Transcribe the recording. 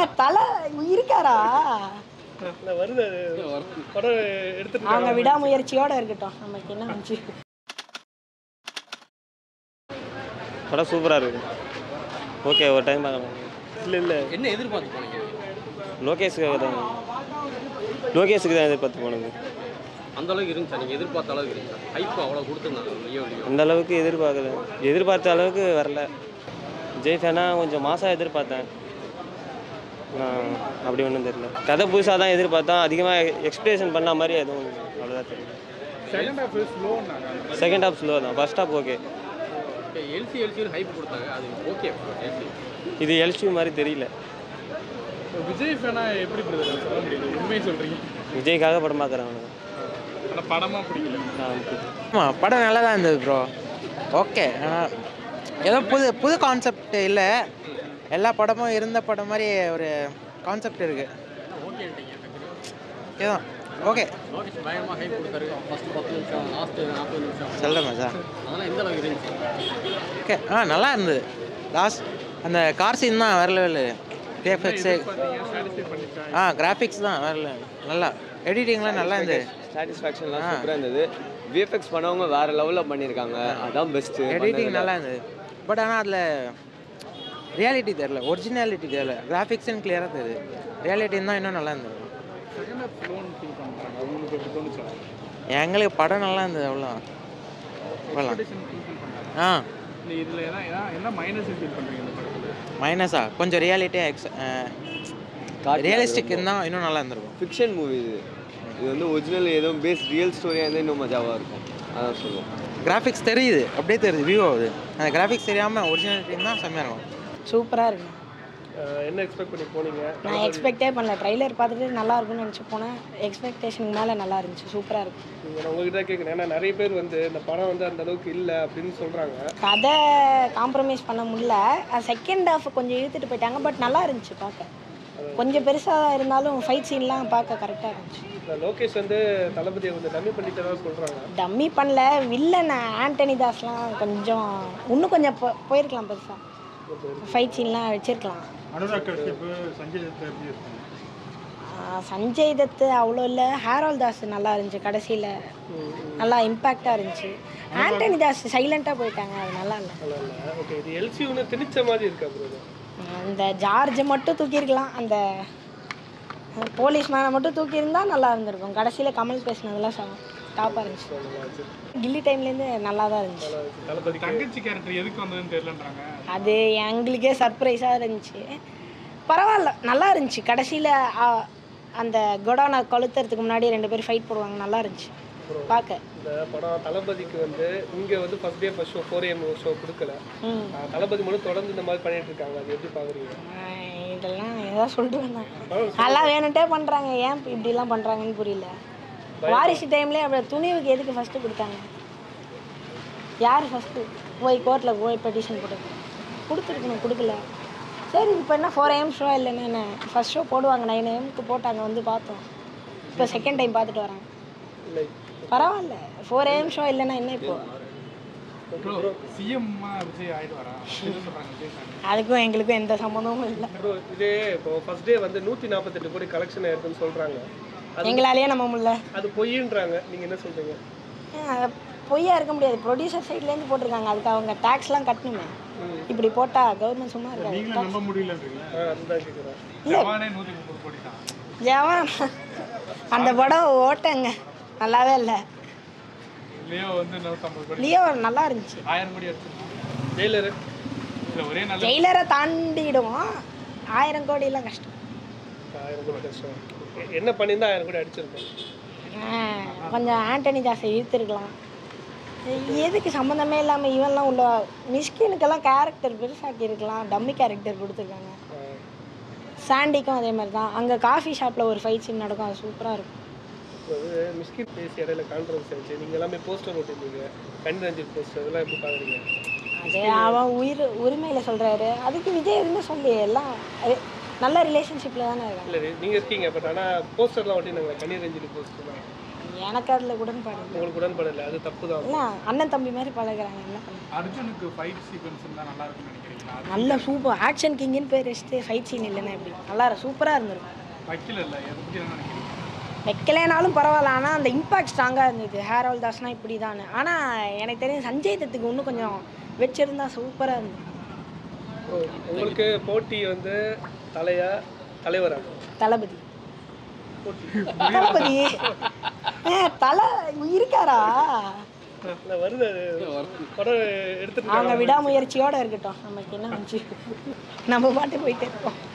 தலை இருக்காரா இல்ல, வருது அது. படம் எடுத்துட்டு அவங்க விடாமுயற்சியோட இருக்கட்டும் நமக்கு என்ன வந்துச்சு படம் சூப்பராக இருக்கு ஓகே ஒரு டைம் பார்க்கலாம் இல்ல இல்ல என்ன எதிர்பார்த்து போனீங்க லோகேஷுக்காக தான் லோகேஷுக்கு தான் எதிர்பார்த்து போனது அந்த அளவுக்கு இருந்துச்சா நீங்கள் எதிர்பார்த்த அளவுக்கு இருந்துச்சா ஹைப் அவ்வளோ கொடுத்துருந்தாங்க லியோ லியோ அந்த அளவுக்கு எதிர்பார்க்கல எதிர்பார்த்த அளவுக்கு வரல விஜய் ஃபேனாக கொஞ்சம் மாசாக எதிர்பார்த்தேன் நான் அப்படி ஒன்றும் தெரியல கதை புதுசாக தான் எதிர்பார்த்தோம் அதிகமாக எக்ஸ்பிரேஷன் பண்ண மாதிரி எதுவும் அவ்வளோதான் தெரியல செகண்ட் ஹாஃப் ஸ்லோன்னாங்க செகண்ட் ஹாஃப் ஸ்லோ தான் ஃபர்ஸ்ட் ஹாஃப் ஓகே எல்சி எல்சின்னு ஹைப் கொடுத்தாங்க அது ஓகே எல்சி இது எல்சி மாதிரி தெரியல விஜய் ஃபேனா எப்படி பிரதர் சொல்ல முடியுது உண்மையை சொல்றீங்க விஜய்க்காக படம் பார்க்குறேன் அவனுக்கு ஆனா படமா பிடிக்கல ஆமாம் படம் நல்லா தான் இருந்தது ப்ரோ ஓகே ஆனால் ஏதோ புது புது கான்செப்ட் இல்லை எல்லா படமும் இருந்த படம் மாதிரி ஒரு கான்செப்ட் இருக்குது ஏதோ ஓகே லோகேஷ் பயங்கரமாக ஹைப் கொடுத்தாரு ஃபர்ஸ்ட் பத்து நிமிஷம் லாஸ்ட் நாற்பது நிமிஷம் சொல்கிறேன் சார் அதெல்லாம் எந்த அளவுக்கு இருந்துச்சு ஓகே ஆ நல்லா இருந்தது லாஸ்ட் அந்த கார் சீன் தான் வேற லெவலு விஎஃப்எக்ஸு ஆ கிராஃபிக்ஸ் தான் வேற level. நல்லா எடிட்டிங்லாம் நல்லா இருந்தது சாட்டிஸ்ஃபேக்ஷன்லாம் ஆ. சூப்பராக இருந்தது விஎஃப்எக்ஸ் பண்ணவங்க வேற லெவலில் பண்ணியிருக்காங்க அதான் பெஸ்ட்டு எடிட்டிங் நல்லா இருந்தது பட் ஆனால் அதில் ரியாலிட்டி தெரில ஒரிஜினாலிட்டி தெரில கிராஃபிக்ஸ்னு கிளியராக தெரியுது ரியாலிட்டின்னு தான் இன்னும் நல்லா இருந்தது செகண்ட் ஹாஃப் ஸ்லோன்னு ஃபீல் பண்றாங்க உங்களுக்கு எப்படி தோணுச்சா எங்களுக்கு படம் நல்லா இருந்தது அவ்வளோ அவ்வளோ ஃபீல் பண்றாங்க ஆ இல்ல இதுல என்ன என்ன- என்ன மைனஸ் ஃபீல் பண்றீங்க இந்த படத்துல மைனஸா கொஞ்சம் ரியாலிட்டியாக எக்ஸ் ரியலிஸ்டிக் இருந்தால் இன்னும் நல்லா இருந்திருக்கும் ஃபிக்ஷன் மூவி இது இது வந்து ஒரிஜினல் ஏதோ பேஸ் ரியல் ஸ்டோரியாக இருந்தால் இன்னும் மஜாவாக இருக்கும் அதான் சொல்லுவோம் கிராஃபிக்ஸ் தெரியுது அப்படியே தெரியுது வியூ ஆகுது அந்த கிராஃபிக்ஸ் தெரியாமல் ஒரிஜினாலிட்டி தான் செம்மையாக இருக்கும் சூப்பராக இருக்கு என்ன எக்ஸ்பெக்ட் பண்ணி போனீங்க நான் எக்ஸ்பெக்டே பண்ணல ட்ரைலர் பார்த்துட்டு நல்லா இருக்கும்னு நினச்சி போனேன் எக்ஸ்பெக்டேஷனுக்கு மேலே நல்லா இருந்துச்சு சூப்பராக இருக்கு நீங்க நான் உங்ககிட்ட கேட்குறேன் ஏன்னா நிறைய பேர் வந்து இந்த படம் வந்து அந்த அளவுக்கு இல்லை அப்படின்னு சொல்றாங்க கதை காம்ப்ரமைஸ் பண்ண முடியல செகண்ட் ஹாஃப் கொஞ்சம் இழுத்துட்டு போயிட்டாங்க பட் நல்லா இருந்துச்சு பார்க்க கொஞ்சம் பெருசாக இருந்தாலும் ஃபைட் சீன்லாம் பார்க்க கரெக்டாக இருந்துச்சு இந்த லோகேஷ் வந்து தளபதியை கொஞ்சம் டம்மி பண்ணிட்டதா சொல்றாங்க டம்மி பண்ணல வில்லன் ஆண்டனி தாஸ்லாம் கொஞ்சம் இன்னும் கொஞ்சம் போ- போயிருக்கலாம் பெருசாக ஃபைட் சீன்லாம் வச்சிருக்கலாம் அனுராக் கஷ்யப் சஞ்சய் தத் எப்படி இருக்கும் ஆஹ் சஞ்சய் தத்து அவ்வளோ இல்லை ஹேரோல் தாஸ் நல்லா இருந்துச்சு கடைசியில் நல்லா இம்பேக்டாக இருந்துச்சு ஆண்டனி தாஸ் சைலண்ட்டாக போயிட்டாங்க அது நல்லா இல்லை நல்லா இல்லை ஓகே இது எல்சியூன்னு திணிச்ச மாதிரி இருக்கா ப்ரோ அந்த ஜார்ஜை மட்டும் தூக்கியிருக்கலாம் அந்த போலீஸ் மேனை மட்டும் தூக்கியிருந்தா நல்லா இருந்திருக்கும் கடைசியில் கமல் பேசினதெல்லாம் டாப்பாக இருந்துச்சு கில்லி டைம்லேருந்து நல்லா தான் இருந்துச்சு தளபதி தங்கச்சி கேரக்டர் எதுக்கு வந்ததுன்னு தெரியலன்றாங்க அது எங்களுக்கே சர்ப்ரைஸாக இருந்துச்சு பரவாயில்ல நல்லா இருந்துச்சு கடைசியில் அந்த கொடானை கொளுத்துறதுக்கு முன்னாடி ரெண்டு பேரும் ஃபைட் போடுவாங்க நல்லா இருந்துச்சு பார்க்க இந்த படம் தளபதிக்கு வந்து இங்கே வந்து first day first show four AM show கொடுக்கல ம் ஆஹ் தளபதி மட்டும் தொடர்ந்து இந்த மாதிரி பண்ணிட்டு இருக்காங்க அது எப்படி பார்க்குறீங்க ஆஹ் இதெல்லாம் ஏதோ சொல்லிட்டு வந்தாங்க அதெல்லாம் வேணுன்ட்டே பண்ணுறாங்க ஏன் இப்ப இப்படிலாம் பண்ணுறாங்கன்னு புரியல வாரிசு டைம்லேயே அப்படி துணிவுக்கு எதுக்கு ஃபஸ்ட்டு கொடுத்தாங்க யார் ஃபஸ்ட்டு போய் கோர்ட்டில் போய் பெட்டிஷன் போட்டு கொடுத்துருக்கணும் கொடுக்கல சரி இப்போ என்ன ஃபோர் ஏஎம் ஷோ இல்லைன்னா என்ன ஃபஸ்ட் ஷோ போடுவாங்க நைன் ஏஎம்க்கு போட்டாங்க வந்து பார்த்தோம் இப்போ செகண்ட் டைம் பார்த்துட்டு வராங்க இல்லை பரவாயில்ல ஃபோர் ஏஎம் ஷோ இல்லைன்னா என்ன இப்போ சிஎம் விஜய் ஆயிட்டு வரா சொல்றாங்க விஜய் அதுக்கும் எங்களுக்கும் எந்த சம்மந்தமும் இல்லை ப்ரோ இதே இப்போ ஃபர்ஸ்ட் டே வந்து நூற்றி நாற்பத்தெட்டு கோடி கலெக்ஷன் ஆயிருக்குன்னு சொல்கிறாங்க அது எங்களாலேயே நம்ப முடியல அது பொய்ன்றாங்க நீங்கள் என்ன சொல்கிறீங்க அது பொய்யா இருக்க முடியாது ப்ரொடியூசர் சைட்லேருந்து போட்டிருக்காங்க அதுக்கு அவங்க டேக்ஸ்லாம் கட்டணுமே இப்படி போட்டால் கவர்மெண்ட் சும்மா இருக்காது நம்ப முடியலன்றீங்களா ஆ அதுதான் கேட்குறேன் இல்லை ஜவானே நூற்றி முப்பது கோடி தான் ஜவான் அந்த படம் ஓட்டங்க நல்லாவே இல்லை லியோ வந்து நூற்றம்பது கோடி லியோ நல்லா இருந்துச்சு ஆயிரம் கோடி அடிச்சு ஜெயிலரு இல்லை ஒரே நல்ல ஜெயிலரை தாண்டிடுவோம் ஆயிரம் கோடிலாம் கஷ்டம் ஆயிரம் கோடி கஷ்டம் எ- என்ன பண்ணியிருந்தா ஆயிரம் கோடி அடிச்சிருக்கோம் ஆ, கொஞ்சம் ஆண்டனி தாஸை இழுத்துருக்கலாம் எதுக்கு சம்மந்தமே இல்லாமல் இவன்லாம் உள்ள மிஸ்கினுக்கெல்லாம் கேரக்டர் பெருசாக்கி இருக்கலாம் டம்மி கேரக்டர் கொடுத்துருக்காங்க சாண்டிக்கும் அதே மாதிரி தான் அங்கே காஃபி ஷாப்பில் ஒரு ஃபைட் சீன் நடக்கும் அது சூப்பராக இருக்கும் அது மிஸ்கிட் பேசி இடையில கான்ட்ரவர்சி ஆச்சு நீங்கள் எல்லாமே போஸ்டர் ஓட்டிருந்தீங்க கண் ரஞ்சித் போஸ்டர் இதெல்லாம் எப்படி பார்க்குறீங்க அது அவன் உயிர் உரிமையில் சொல்கிறாரு அதுக்கு விஜய் எதுவுமே சொல்லி எல்லாம் அது நல்ல ரிலேஷன்ஷிப்பில் தானே இருக்காங்க இல்லை நீங்கள் இருக்கீங்க பட் ஆனால் போஸ்டர்லாம் ஓட்டினாங்க கண்ணீர் ரஞ்சித் போஸ்டர்லாம் எனக்கு அதில் உடன்பாடு இல்லை உங்களுக்கு உடன்பாடு இல்லை அது தப்பு தான் இல்லை அண்ணன் தம்பி மாதிரி பழகுறாங்க என்ன பண்ண அர்ஜுனுக்கு ஃபைட் சீக்வன்ஸ் இருந்தால் நல்லா இருக்கும்னு நினைக்கிறீங்களா நல்ல சூப்பர் ஆக்ஷன் கிங்கின்னு பேர் வச்சுட்டு ஃபைட் சீன் இல்லைன்னா எப்படி நல்லா சூப்பராக இருந்திருக்கும் வைக்கல இல்லை எதை பற்றி என்ன நினைக்கிறீங்க வைக்கலைனாலும் பரவாயில்ல ஆனால் அந்த இம்பாக்ட் ஸ்ட்ராங்காக இருந்தது ஹேர் ஆல் தாஸ்னா இப்படி தான் ஆனால் எனக்கு தெரியும் சஞ்சய் தத்துக்கு இன்னும் கொஞ்சம் வச்சிருந்தா சூப்பராக இருந்தது ஓ, உங்களுக்கு போட்டி வந்து தலையா தலைவரா தளபதி போட்டி தளபதி ஏ தலை இருக்காரா இல்லை வருது அது. படம் எடுத்துட்டு அவங்க விடாமுயற்சியோட இருக்கட்டும் நமக்கு என்ன வந்துச்சு நம்ம பாட்டு போயிட்டே இருப்போம்